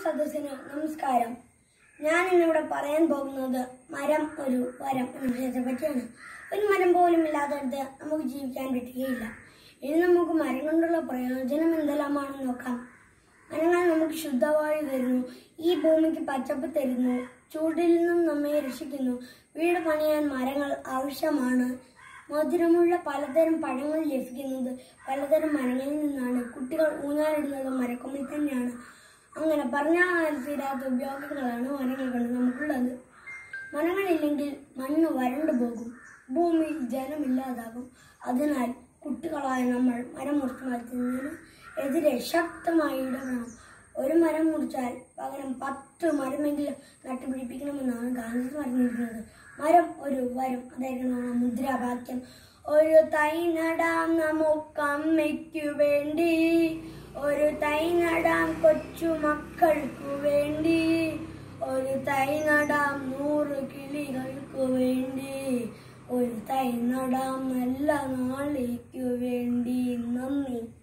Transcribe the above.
സദസ്സിന് നമസ്കാരം ഞാൻ ഇന്നിവിടെ പറയാൻ പോകുന്നത് മരം ഒരു വരം എന്ന വിഷയത്തെ പറ്റിയാണ് ഒരു മരം പോലും ഇല്ലാത്തടത്ത് നമുക്ക് ജീവിക്കാൻ പറ്റുകയില്ല ഇനി നമുക്ക് മരം കൊണ്ടുള്ള പ്രയോജനം എന്തെല്ലാമാണെന്ന് നോക്കാം മരങ്ങൾ നമുക്ക് ശുദ്ധവായു തരുന്നു ഈ ഭൂമിക്ക് പച്ചപ്പ് തരുന്നു ചൂടിൽ നിന്നും നമ്മെ രക്ഷിക്കുന്നു വീട് പണിയാൻ മരങ്ങൾ ആവശ്യമാണ് മധുരമുള്ള പലതരം പഴങ്ങൾ ലഭിക്കുന്നത് പലതരം മരങ്ങളിൽ നിന്നാണ് കുട്ടികൾ ഊഞ്ഞാലിടുന്നത് മരക്കൊമ്പിൽ തന്നെയാണ് അങ്ങനെ പറഞ്ഞാൽ തീരാത്ത ഉപയോഗങ്ങളാണ് മരങ്ങൾ കൊണ്ട് നമുക്കുള്ളത് മരങ്ങളില്ലെങ്കിൽ മണ്ണ് വരണ്ടു പോകും ഭൂമിയിൽ ജലമില്ലാതാകും അതിനാൽ കുട്ടികളായ നമ്മൾ മരം മുറിച്ചു മാറ്റുന്നതിന് എതിരെ ശക്തമായി ഇടപെടണം ഒരു മരം മുറിച്ചാൽ പകരം പത്ത് മരമെങ്കിലും നട്ടുപിടിപ്പിക്കണമെന്നാണ് ഗാന്ധി പറഞ്ഞിരിക്കുന്നത് മരം ഒരു വരം അതായിരുന്നു നമ്മുടെ മുദ്രാവാക്യം ഒരു തൈ നടാം നമുക്കമ്മയ്ക്കു വേണ്ടി ഒരു തൈ നടാം കൊച്ചു മക്കൾക്കു വേണ്ടി ഒരു തൈ നടാം നൂറ് കിളികൾക്കു വേണ്ടി ഒരു തൈ നടാം നല്ല നാളേക്കു വേണ്ടി നന്ദി